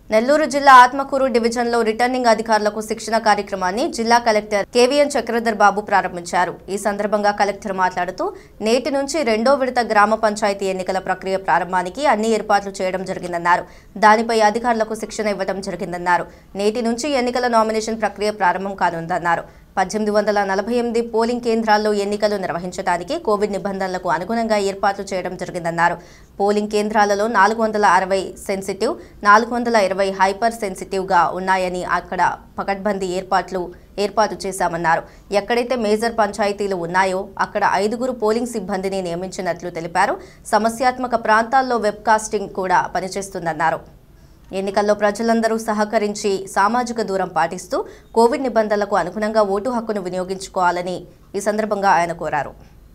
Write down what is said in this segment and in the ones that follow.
నెల్లూరు జిల్లా ఆత్మకూరు డివిజన్లో రిటర్నింగ్ అధికారులకు శిక్షణ కార్యక్రమాన్ని జిల్లా కలెక్టర్ కేవీఎన్ చక్రధర్ బాబు ప్రారంభించారు ఈ సందర్భంగా కలెక్టర్ మాట్లాడుతూ నేటి నుంచి రెండో విడత గ్రామ పంచాయతీ ఎన్నికల ప్రక్రియ ప్రారంభానికి అన్ని ఏర్పాట్లు చేయడం జరిగిందన్నారు దానిపై అధికారులకు శిక్షణ ఇవ్వడం జరిగిందన్నారు నేటి నుంచి ఎన్నికల నామినేషన్ ప్రక్రియ ప్రారంభం కానుందన్నారు పద్దెనిమిది వందల నలభై ఎనిమిది పోలింగ్ కేంద్రాల్లో ఎన్నికలు నిర్వహించడానికి కోవిడ్ నిబంధనలకు అనుగుణంగా ఏర్పాట్లు చేయడం జరిగిందన్నారు పోలింగ్ కేంద్రాలలో నాలుగు వందల అరవై సెన్సిటివ్ నాలుగు వందల ఇరవై హైపర్ సెన్సిటివ్గా ఉన్నాయని అక్కడ పకడ్బందీ ఏర్పాట్లు ఏర్పాటు చేశామన్నారు ఎక్కడైతే మేజర్ పంచాయతీలు ఉన్నాయో అక్కడ ఐదుగురు పోలింగ్ సిబ్బందిని నియమించినట్లు తెలిపారు సమస్యాత్మక ప్రాంతాల్లో వెబ్కాస్టింగ్ కూడా పనిచేస్తుందన్నారు ఎన్నికల్లో ప్రజలందరూ సహకరించి సామాజిక దూరం పాటిస్తూ కోవిడ్ నిబంధనలకు అనుగుణంగా ఓటు హక్కును వినియోగించుకోవాలని ఈ సందర్భంగా ఆయన కోరారు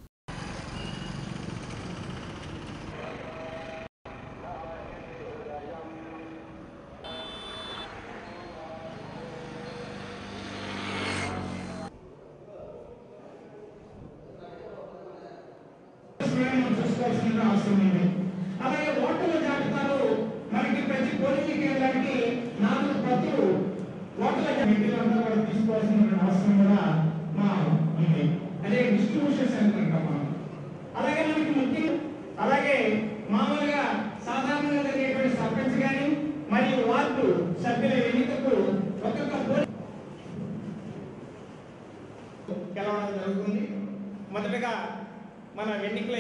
మనం చూసుకోవాల్సిన అవసరం ఉంది అలాగే ఓటర్ల జాబితాలో మనకి ప్రతి పోలింగ్ కేంద్రానికి నాలుగు ప్రతులు ఓటర్ల జాబితాలో కూడా తీసుకోవాల్సిన అవసరం కూడా మా ఉంది అదే డిస్ట్రిబ్యూషన్ సెంటర్ అంటాం మనం అలాగే మనకి ముఖ్యం అలాగే మామూలుగా సాధారణంగా జరిగేటువంటి సర్పంచ్ కానీ మరియు వార్డు సభ్యుల ఎన్నికకు ఒక్కొక్క పోలింగ్ గెలవడం జరుగుతుంది మొదటగా మన ఎన్నికల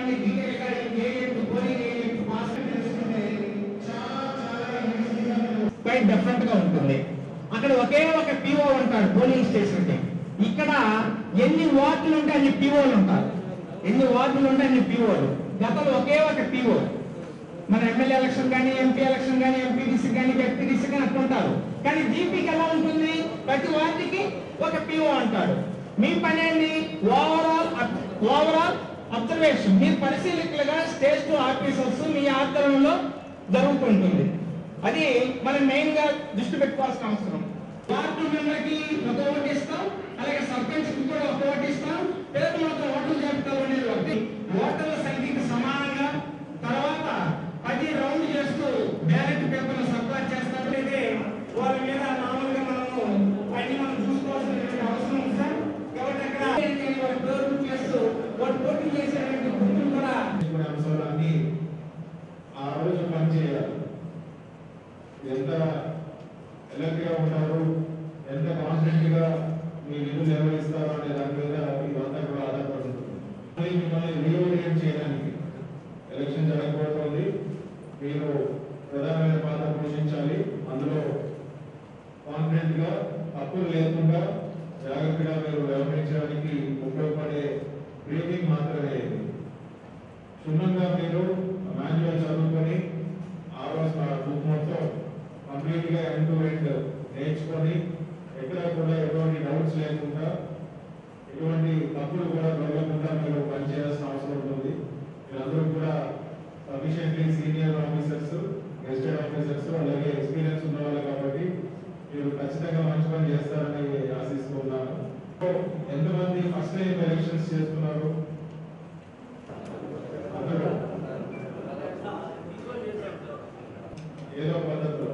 క్వైట్ డిఫరెంట్ గా ఉంటుంది అక్కడ ఒకే ఒక పిఓ ఉంటాడు పోలింగ్ స్టేషన్ కి ఇక్కడ ఎన్ని వార్డులు ఉంటే అన్ని పిఓలు ఉంటారు ఎన్ని వార్డులు ఉంటే అన్ని పిఓలు గతంలో ఒకే ఒక పిఓ మన ఎమ్మెల్యే ఎలక్షన్ కానీ ఎంపీ ఎలక్షన్ కానీ ఎంపీడీసీ కానీ ఎఫ్టీడీసీ కానీ అట్లా ఉంటారు కానీ జీపీకి ఎలా ఉంటుంది ప్రతి వార్డుకి ఒక పిఓ అంటాడు మీ పని ఏంటి ఓవరాల్ ఓవరాల్ అబ్జర్వేషన్ మీరు పరిశీలకులుగా స్టేజ్ టు ఆఫీసర్స్ మీ ఆధ్వర్యంలో జరుగుతుంటుంది అది మనం మెయిన్ గా దృష్టి పెట్టుకోవాల్సిన అవసరం వార్డు మెంబర్కి ఒక ఓటు ఇస్తాం అలాగే సర్పంచ్ కి కూడా ఒక ఓటు ఇస్తాం పేరు మాత్రం ఓటర్ల జాబితాలో అనేది ఒకటి ఓటర్ల సంఖ్యకి సమానంగా తర్వాత పది రౌండ్ చేస్తూ బ్యాలెట్ పేపర్లు సరఫరా చేస్తారైతే వాళ్ళ మీద మామూలుగా మనము అన్ని మనం చూసుకోవాల్సిన అవసరం ఉంది సార్ కాబట్టి అక్కడ వాళ్ళ పేరు చేస్తూ వాళ్ళు పోటీ చేసేటువంటి గుర్తులు కూడా అంశాలన్నీ ఆ రోజు పనిచేయాలి ఎంత ఎలర్ట్ గా ఉంటారు ఎంత కాన్ఫిడెంట్ గా మీ విధులు నిర్వహిస్తారు అనే దాని మీద ఇదంతా కూడా ఆధారపడుతుంది మళ్ళీ మిమ్మల్ని రీఓరియంట్ చేయడానికి ఎలక్షన్ జరగబోతోంది మీరు ప్రధానమైన పాత్ర పోషించాలి అందులో కాన్ఫిడెంట్ గా తప్పులు లేకుండా జాగ్రత్తగా మీరు వ్యవహరించడానికి ఉపయోగపడే బ్రీఫింగ్ మాత్రమే ఇది క్షుణ్ణంగా మీరు మాన్యువల్ చదువుకొని ఆ రోజు ఆ బుక్ మొత్తం కంప్లీట్ గా ఎండ్ టు ఎండ్ నేర్చుకొని ఎక్కడ కూడా ఎటువంటి డౌట్స్ లేకుండా ఎటువంటి తప్పులు కూడా దొరకకుండా మీరు పనిచేయాల్సిన అవసరం ఉంటుంది మీరందరూ కూడా sufficiently senior officers gazetted officers అలాగే ఎక్స్పీరియన్స్ ఉన్న వాళ్ళు కాబట్టి మీరు ఖచ్చితంగా మంచి పని చేస్తారని ఆశిస్తున్నాను ఎంతమంది ఫస్ట్ టైం ఎలక్షన్స్ చేస్తున్నారు అందరూ ఏదో పద్ధతిలో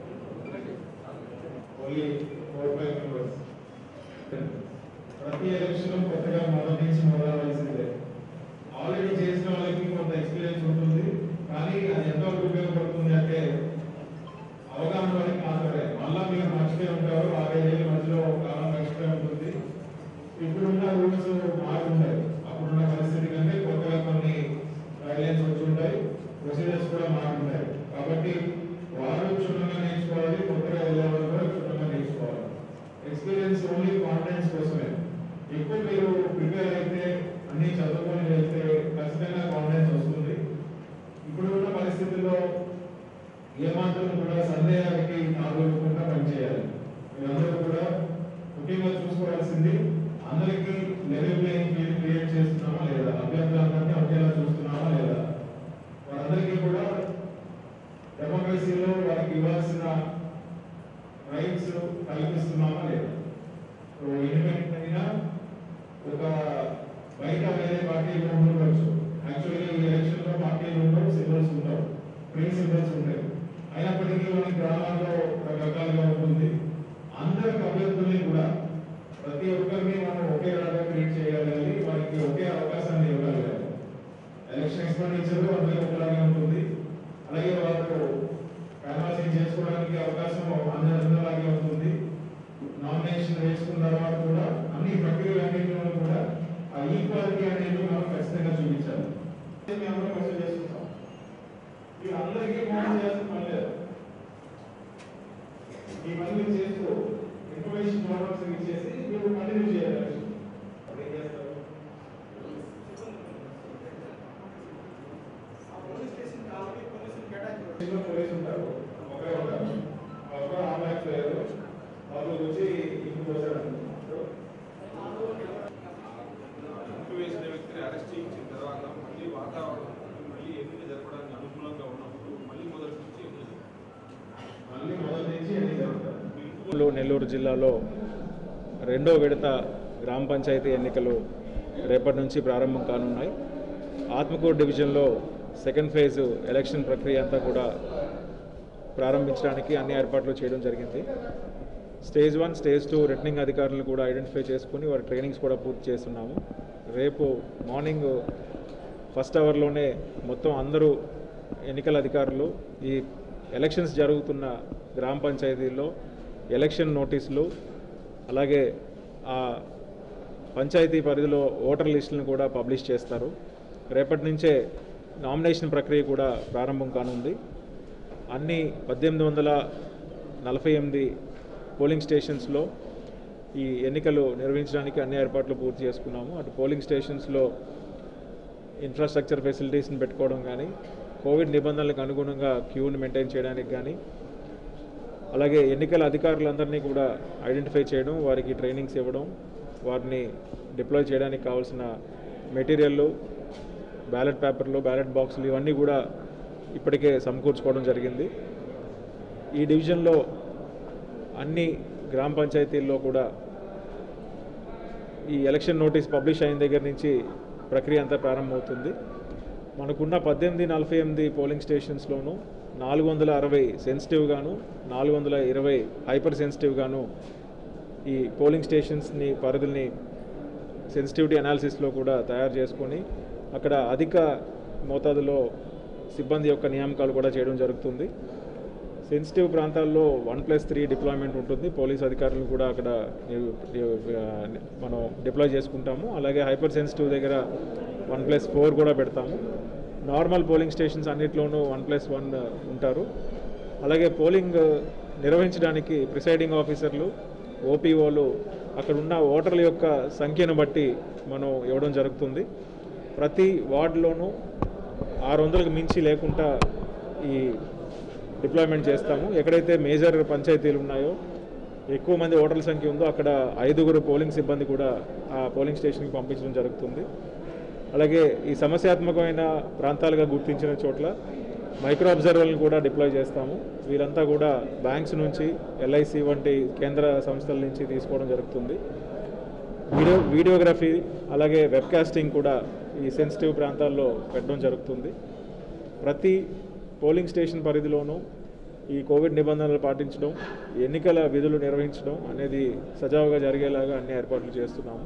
ఓన్లీ ఫోర్ ఫైవ్ మెంబర్స్ ప్రతి ఎలక్షన్ కొత్తగా మొదటి నుంచి మొదలవలసిందే ఆల్రెడీ చేసిన వాళ్ళకి కొంత ఎక్స్పీరియన్స్ ఉంటుంది కానీ అది ఎంతవరకు ఉపయోగపడుతుంది అంటే అవగాహన వరకు మాత్రమే మళ్ళా మీరు మర్చిపోయి ఉంటారు ఆరేళ్ళ మధ్యలో కాలం మర్చిపోయి ఉంటుంది ఇప్పుడున్న రూల్స్ మారుంటాయి అప్పుడున్న పరిస్థితి కంటే కొత్తగా కొన్ని గైడ్లైన్స్ వచ్చి ఉంటాయి ప్రొసీజర్స్ కూడా మారుంటాయి కాబట్టి వారు క్షుణ్ణంగా నేర్చుకోవాలి కొత్తగా వెళ్ళే వాళ్ళు కూడా క్షుణ్ణంగా నేర్చుకోవాలి ఎక్స్పీరియన్స్ ఓన్లీ కాన్ఫిడెన్స్ కోసమే ఎక్కువ మీరు ప్రిపేర్ అయితే అన్ని చదువుకొని వెళ్తే ఖచ్చితంగా కాన్ఫిడెన్స్ వస్తుంది ఇప్పుడు ఉన్న పరిస్థితుల్లో ఏమాత్రం కూడా సందేహానికి తాగకుండా పనిచేయాలి మీరందరూ కూడా ముఖ్యంగా చూసుకోవాల్సింది అందరికీ లెవెల్ ప్లేయింగ్ ఫీల్డ్ క్రియేట్ చేస్తున్నామా లేదా అభ్యర్థులందరినీ ఒకేలా చూస్తున్నామా లేదా వారందరికీ కూడా డెమోక్రసీలో వారికి ఇవ్వాల్సిన రైట్స్ కల్పిస్తున్నామా లేదా సో ఇండిపెండెంట్ అయినా ఒక బయట వేరే పార్టీలు ఉండవచ్చు యాక్చువల్లీ ఈ ఎలక్షన్ లో పార్టీలు ఉండవు సింబల్స్ ఉండవు ప్రీ సింబల్స్ ఉంటాయి అయినప్పటికీ మన గ్రామాల్లో రకరకాలుగా ఉంటుంది అందరి అభ్యర్థుల్ని కూడా ప్రతి ఒక్కరిని మనం ఒకే రకంగా ట్రీట్ చేయగలగాలి వారికి ఒకే అవకాశాన్ని ఇవ్వగలగాలి ఎలక్షన్ ఎక్స్పెండిచర్ అందరికీ ఒకలాగే ఉంటుంది అలాగే వాళ్ళకు కన్వర్సింగ్ చేసుకోవడానికి అవకాశం అందరి అందరిలాగే ఉంటుంది నామినేషన్ వేసుకున్న తర్వాత కూడా అన్ని ప్రక్రియలు అన్నింటిలో కూడా ఆ ఈక్వాలిటీ అనేది మనం ఖచ్చితంగా చూపించాలి మేము అందరం క్వశ్చన్ చేసుకుంటాం ఇవి అందరికీ మోసం చేస్తే పని లేదు ఈ పని మీరు చేస్తూ ఇన్ఫర్మేషన్ మోడల్స్ ఇచ్చేసి మీరు కంటిన్యూ చేయాలి అప్పుడు ఏం చేస్తారు స్టేషన్లో పోలీసు ఉంటారు ఒకరే ఉంటారు ఒక ఆంబులెన్స్ లేదు వాళ్ళు వచ్చి ఇంటికి వచ్చారు గుర్తు వేసిన వ్యక్తిని అరెస్ట్ చేయించిన తర్వాత మళ్ళీ వాతావరణం మళ్ళీ ఎన్నిక జరపడానికి అనుకూలంగా ఉన్నప్పుడు మళ్ళీ మొదటి నుంచి ఎన్నిక మళ్ళీ మొదటి నుంచి ఎన్ని జరుగుతారు లో నెల్లూరు జిల్లాలో రెండో విడత గ్రామ పంచాయతీ ఎన్నికలు రేపటి నుంచి ప్రారంభం కానున్నాయి ఆత్మకూరు డివిజన్లో సెకండ్ ఫేజ్ ఎలక్షన్ ప్రక్రియ అంతా కూడా ప్రారంభించడానికి అన్ని ఏర్పాట్లు చేయడం జరిగింది stage one stage two returning అధికారులను కూడా ఐడెంటిఫై చేసుకుని వారి ట్రైనింగ్స్ కూడా పూర్తి చేస్తున్నాము రేపు మార్నింగ్ ఫస్ట్ అవర్లోనే మొత్తం అందరూ ఎన్నికల అధికారులు ఈ ఎలక్షన్స్ జరుగుతున్న గ్రామ పంచాయతీల్లో ఎలక్షన్ నోటీసులు అలాగే ఆ పంచాయతీ పరిధిలో ఓటర్ లిస్టులను కూడా పబ్లిష్ చేస్తారు రేపటి నుంచే నామినేషన్ ప్రక్రియ కూడా ప్రారంభం కానుంది అన్ని పద్దెనిమిది వందల నలభై ఎనిమిది పోలింగ్ స్టేషన్స్లో ఈ ఎన్నికలు నిర్వహించడానికి అన్ని ఏర్పాట్లు పూర్తి చేసుకున్నాము అటు పోలింగ్ స్టేషన్స్లో ఇన్ఫ్రాస్ట్రక్చర్ ఫెసిలిటీస్ని పెట్టుకోవడం కానీ కోవిడ్ నిబంధనలకు అనుగుణంగా క్యూని మెయింటైన్ చేయడానికి కానీ అలాగే ఎన్నికల అధికారులందరినీ కూడా ఐడెంటిఫై చేయడం వారికి ట్రైనింగ్స్ ఇవ్వడం వారిని డిప్లాయ్ చేయడానికి కావాల్సిన మెటీరియల్లు బ్యాలెట్ పేపర్లు బ్యాలెట్ బాక్సులు ఇవన్నీ కూడా ఇప్పటికే సమకూర్చుకోవడం జరిగింది ఈ డివిజన్లో అన్ని గ్రామ పంచాయతీల్లో కూడా ఈ ఎలక్షన్ నోటీస్ పబ్లిష్ అయిన దగ్గర నుంచి ప్రక్రియ అంతా ప్రారంభమవుతుంది మనకున్న పద్దెనిమిది నలభై ఎనిమిది పోలింగ్ స్టేషన్స్లోనూ నాలుగు వందల అరవై సెన్సిటివ్గాను నాలుగు వందల ఇరవై హైపర్ సెన్సిటివ్గాను ఈ పోలింగ్ స్టేషన్స్ని పరిధుల్ని సెన్సిటివిటీ అనాలిసిస్లో కూడా తయారు చేసుకొని అక్కడ అధిక మోతాదులో సిబ్బంది యొక్క నియామకాలు కూడా చేయడం జరుగుతుంది సెన్సిటివ్ ప్రాంతాల్లో వన్ ప్లస్ త్రీ డిప్లాయ్మెంట్ ఉంటుంది పోలీస్ అధికారులు కూడా అక్కడ నివ్- నివ్- ఆ, మనం డిప్లాయ్ చేసుకుంటాము అలాగే హైపర్ సెన్సిటివ్ దగ్గర వన్ ప్లస్ ఫోర్ కూడా పెడతాము నార్మల్ పోలింగ్ స్టేషన్స్ అన్నిట్లోనూ వన్ ప్లస్ వన్ ఉంటారు అలాగే పోలింగ్ నిర్వహించడానికి ప్రిసైడింగ్ ఆఫీసర్లు ఓపీఓలు అక్కడ ఉన్న ఓటర్ల యొక్క సంఖ్యను బట్టి మనం ఇవ్వడం జరుగుతుంది ప్రతి వార్డులోనూ ఆరు వందలకు మించి లేకుండా ఈ డిప్లాయ్మెంట్ చేస్తాము ఎక్కడైతే మేజర్ పంచాయతీలు ఉన్నాయో ఎక్కువ మంది ఓటర్ల సంఖ్య ఉందో అక్కడ ఐదుగురు పోలింగ్ సిబ్బంది కూడా ఆ పోలింగ్ స్టేషన్కి పంపించడం జరుగుతుంది అలాగే ఈ సమస్యాత్మకమైన ప్రాంతాలుగా గుర్తించిన చోట్ల మైక్రో అబ్జర్వర్లను కూడా డిప్లాయ్ చేస్తాము వీరంతా కూడా బ్యాంక్స్ నుంచి ఎల్ఐసి వంటి కేంద్ర సంస్థల నుంచి తీసుకోవడం జరుగుతుంది వీడియో వీడియోగ్రఫీ అలాగే వెబ్కాస్టింగ్ కూడా ఈ సెన్సిటివ్ ప్రాంతాల్లో పెట్టడం జరుగుతుంది ప్రతి పోలింగ్ స్టేషన్ పరిధిలోనూ ఈ కోవిడ్ నిబంధనలు పాటించడం ఎన్నికల విధులు నిర్వహించడం అనేది సజావుగా జరిగేలాగా అన్ని ఏర్పాట్లు చేస్తున్నాము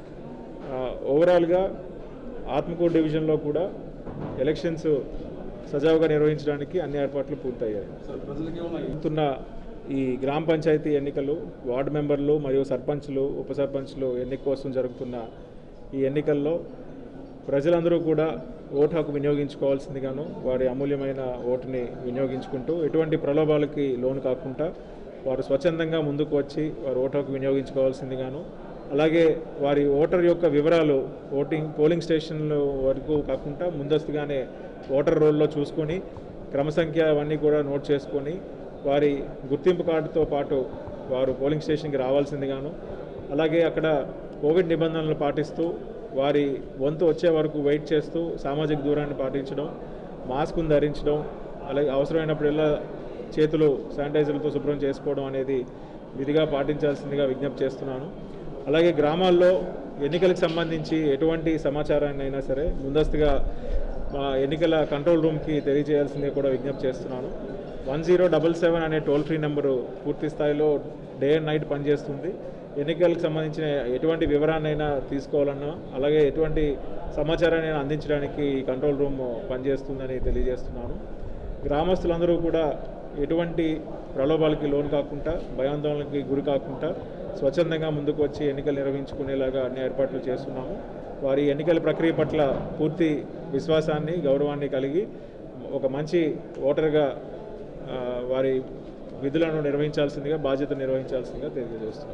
ఆ, ఓవరాల్గా ఆత్మకూరు డివిజన్లో కూడా ఎలక్షన్స్ సజావుగా నిర్వహించడానికి అన్ని ఏర్పాట్లు పూర్తయ్యాయి జరుగుతున్న ఈ గ్రామ పంచాయతీ ఎన్నికలు వార్డు మెంబర్లు మరియు సర్పంచ్లు ఉప సర్పంచ్లు ఎన్నిక కోసం జరుగుతున్న ఈ ఎన్నికల్లో ప్రజలందరూ కూడా ఓటు హక్కు వినియోగించుకోవాల్సిందిగాను వారి అమూల్యమైన ఓటుని వినియోగించుకుంటూ ఎటువంటి ప్రలోభాలకి లోను కాకుండా వారు స్వచ్ఛందంగా ముందుకు వచ్చి వారు ఓటు హక్కు వినియోగించుకోవాల్సిందిగాను అలాగే వారి ఓటర్ యొక్క వివరాలు ఓటింగ్ పోలింగ్ స్టేషన్ల వరకు కాకుండా ముందస్తుగానే ఓటర్ రోల్లో చూసుకొని క్రమసంఖ్య అవన్నీ కూడా నోట్ చేసుకొని వారి గుర్తింపు కార్డుతో పాటు వారు పోలింగ్ స్టేషన్కి రావాల్సిందిగాను అలాగే అక్కడ కోవిడ్ నిబంధనలు పాటిస్తూ వారి వంతు వచ్చే వరకు వెయిట్ చేస్తూ సామాజిక దూరాన్ని పాటించడం మాస్క్ను ధరించడం అలాగే అవసరమైనప్పుడల్లా చేతులు శానిటైజర్లతో శుభ్రం చేసుకోవడం అనేది విధిగా పాటించాల్సిందిగా విజ్ఞప్తి చేస్తున్నాను అలాగే గ్రామాల్లో ఎన్నికలకు సంబంధించి ఎటువంటి సమాచారాన్ని అయినా సరే ముందస్తుగా మా ఎన్నికల కంట్రోల్ రూమ్కి తెలియజేయాల్సిందిగా కూడా విజ్ఞప్తి చేస్తున్నాను వన్ జీరో డబల్ సెవెన్ అనే టోల్ ఫ్రీ నెంబరు పూర్తి స్థాయిలో డే అండ్ నైట్ పనిచేస్తుంది ఎన్నికలకు సంబంధించిన ఎటువంటి వివరాన్నైనా తీసుకోవాలన్నా అలాగే ఎటువంటి సమాచారాన్ని అందించడానికి ఈ కంట్రోల్ రూమ్ పనిచేస్తుందని తెలియజేస్తున్నాను గ్రామస్తులందరూ కూడా ఎటువంటి ప్రలోభాలకి లోన్ కాకుండా భయాందోళనకి గురి కాకుండా స్వచ్ఛందంగా ముందుకు వచ్చి ఎన్నికలు నిర్వహించుకునేలాగా అన్ని ఏర్పాట్లు చేస్తున్నాము వారి ఎన్నికల ప్రక్రియ పట్ల పూర్తి విశ్వాసాన్ని గౌరవాన్ని కలిగి ఒక మంచి ఓటర్గా ఆ, వారి విధులను నిర్వహించాల్సిందిగా బాధ్యత నిర్వహించాల్సిందిగా తెలియజేస్తున్నాను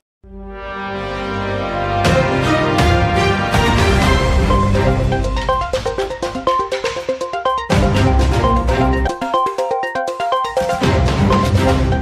Thank